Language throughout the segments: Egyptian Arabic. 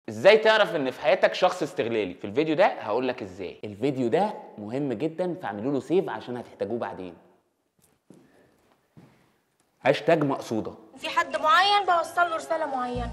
ازاي تعرف ان في حياتك شخص استغلالي في الفيديو ده هقول لك ازاي الفيديو ده مهم جدا فاعملوا له سيف عشان هتحتاجوه بعدين هاشتاج مقصوده في حد معين بوصل له رساله معينه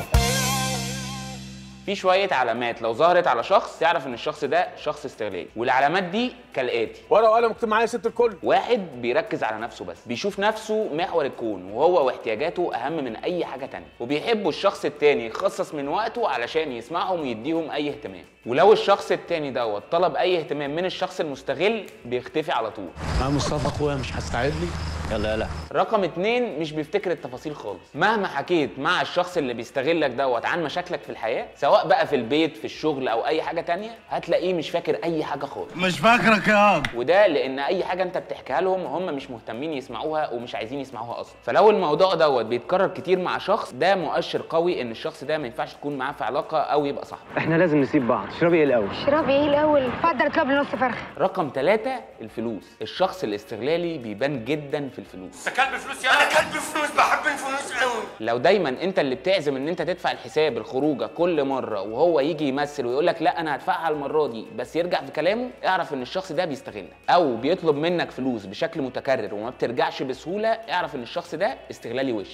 في شويه علامات لو ظهرت على شخص تعرف ان الشخص ده شخص استغلالي والعلامات دي كالاتي ورقه وقلم اكتب معايا يا ست الكل واحد بيركز على نفسه بس بيشوف نفسه محور الكون وهو واحتياجاته اهم من اي حاجه تانية وبيحبوا الشخص التاني يخصص من وقته علشان يسمعهم ويديهم اي اهتمام ولو الشخص التاني دوت طلب اي اهتمام من الشخص المستغل بيختفي على طول يا مصطفى اخويا مش هتساعد لي يلا يلا رقم اتنين مش بيفتكر التفاصيل خالص مهما حكيت مع الشخص اللي بيستغلك دوت عن مشاكلك في الحياه سواء بقى في البيت في الشغل او اي حاجه تانية هتلاقيه مش فاكر اي حاجه خالص مش فاكرك يا اب وده لان اي حاجه انت بتحكيها لهم هم مش مهتمين يسمعوها ومش عايزين يسمعوها اصلا فلو الموضوع دوت بيتكرر كتير مع شخص ده مؤشر قوي ان الشخص ده ما ينفعش تكون معاه في علاقه او يبقى صاحبك احنا لازم نسيب بعض تشربي ايه الاول اشربي ايه الاول اتفضل اطلب لي نص فرخه رقم ثلاثة الفلوس الشخص الاستغلالي بيبان جدا في الفلوس كلب فلوس يا انا كلب فلوس بحب الفلوس قوي لو دايما انت اللي بتعزم ان انت تدفع الحساب الخروجه كل مره وهو يجي يمثل ويقول لك لا انا هدفعها المره دي بس يرجع في كلامه اعرف ان الشخص ده بيستغلك او بيطلب منك فلوس بشكل متكرر وما بترجعش بسهوله اعرف ان الشخص ده استغلالي وش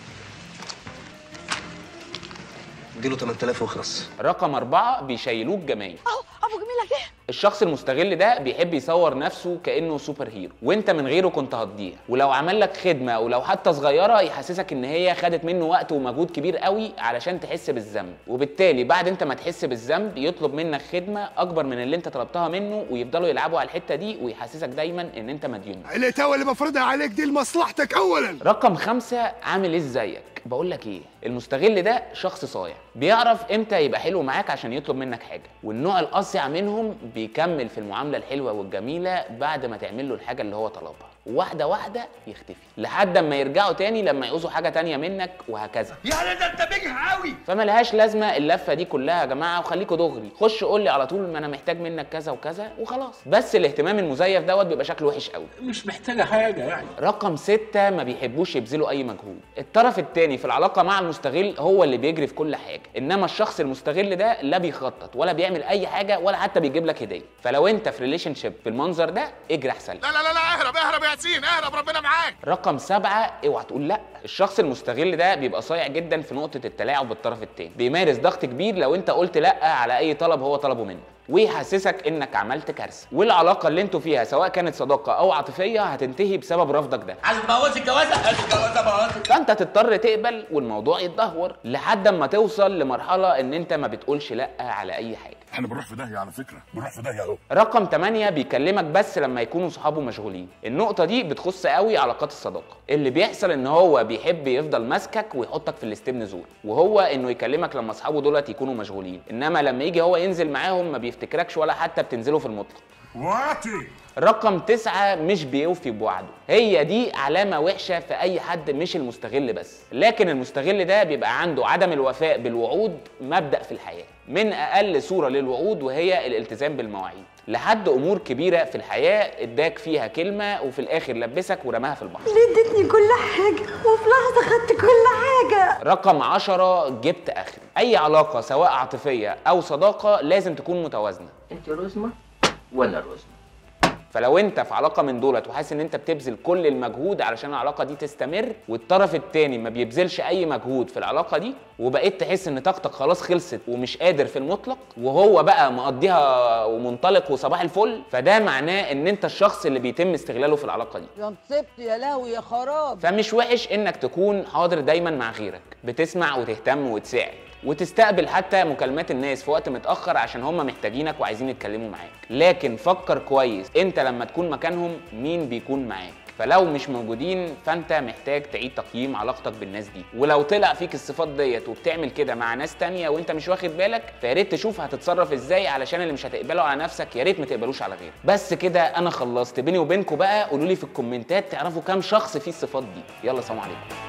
اديله 8000 واخلص رقم أربعة بيشيلوك جمايل اهو ابو جميله جه الشخص المستغل ده بيحب يصور نفسه كانه سوبر هيرو وانت من غيره كنت هتضيع ولو عمل لك خدمه او لو حتى صغيره يحسسك ان هي خدت منه وقت ومجهود كبير قوي علشان تحس بالذنب وبالتالي بعد انت ما تحس بالذنب يطلب منك خدمه اكبر من اللي انت طلبتها منه ويفضلوا يلعبوا على الحته دي ويحسسك دايما ان انت مديون الاتاوه اللي بفرضها عليك دي لمصلحتك اولا رقم خمسة عامل ايه زيك بقول لك ايه المستغل ده شخص صايع بيعرف امتى يبقى حلو معاك عشان يطلب منك حاجه والنوع الاصيع منهم بيكمل في المعامله الحلوه والجميله بعد ما تعمل له الحاجه اللي هو طلبها واحده واحده يختفي لحد اما يرجعوا تاني لما يعوزوا حاجه تانية منك وهكذا يعني ده انت بجح قوي فملهاش لازمه اللفه دي كلها يا جماعه وخليكوا دغري خش قول لي على طول ما انا محتاج منك كذا وكذا وخلاص بس الاهتمام المزيف دوت بيبقى شكله وحش قوي مش محتاجه حاجه يعني رقم ستة ما بيحبوش يبذلوا أي مجهود الطرف التاني في العلاقة مع المستغل هو اللي بيجري في كل حاجة إنما الشخص المستغل ده لا بيخطط ولا بيعمل أي حاجة ولا حتى بيجيب لك هدية فلو أنت في ريليشن شيب بالمنظر ده اجري أحسن لك. لا لا لا لا اهرب اهرب يا ياسين اهرب ربنا معاك رقم سبعة اوعى تقول لا الشخص المستغل ده بيبقى صايع جدا في نقطة التلاعب بالطرف التاني بيمارس ضغط كبير لو انت قلت لا على اي طلب هو طلبه منك ويحسسك انك عملت كارثه والعلاقه اللي انتوا فيها سواء كانت صداقه او عاطفيه هتنتهي بسبب رفضك ده عايز تبوظ الجوازه ادي الجوازه بوظت فانت تضطر تقبل والموضوع يتدهور لحد اما توصل لمرحله ان انت ما بتقولش لا على اي حاجه احنا بنروح في داهيه على فكره بنروح في داهيه اهو رقم 8 بيكلمك بس لما يكونوا صحابه مشغولين النقطه دي بتخص قوي علاقات الصداقه اللي بيحصل ان هو بيحب يفضل ماسكك ويحطك في الاستبن زون وهو انه يكلمك لما اصحابه دولت يكونوا مشغولين انما لما يجي هو ينزل معاهم ما بيفتكركش ولا حتى بتنزلوا في المطلق واتي رقم تسعة مش بيوفي بوعده هي دي علامة وحشة في أي حد مش المستغل بس لكن المستغل ده بيبقى عنده عدم الوفاء بالوعود مبدأ في الحياة من أقل صورة للوعود وهي الالتزام بالمواعيد لحد أمور كبيرة في الحياة اداك فيها كلمة وفي الآخر لبسك ورماها في البحر ليه ادتني كل حاجه وفي لحظه خدت كل حاجه رقم عشرة جبت آخر أي علاقة سواء عاطفية أو صداقة لازم تكون متوازنة انت رزمه وانا رزمه فلو انت في علاقه من دولت وحاسس ان انت بتبذل كل المجهود علشان العلاقه دي تستمر والطرف التاني ما بيبذلش اي مجهود في العلاقه دي وبقيت تحس ان طاقتك خلاص خلصت ومش قادر في المطلق وهو بقى مقضيها ومنطلق وصباح الفل فده معناه ان انت الشخص اللي بيتم استغلاله في العلاقه دي يا مصيبتي يا لهوي يا خراب فمش وحش انك تكون حاضر دايما مع غيرك بتسمع وتهتم وتساعد وتستقبل حتى مكالمات الناس في وقت متاخر عشان هم محتاجينك وعايزين يتكلموا معاك لكن فكر كويس انت لما تكون مكانهم مين بيكون معاك فلو مش موجودين فانت محتاج تعيد تقييم علاقتك بالناس دي ولو طلع فيك الصفات ديت وبتعمل كده مع ناس تانية وانت مش واخد بالك فيا ريت تشوف هتتصرف ازاي علشان اللي مش هتقبله على نفسك يا ريت ما تقبلوش على غيرك بس كده انا خلصت بيني وبينكم بقى قولوا لي في الكومنتات تعرفوا كام شخص فيه الصفات دي يلا سلام عليكم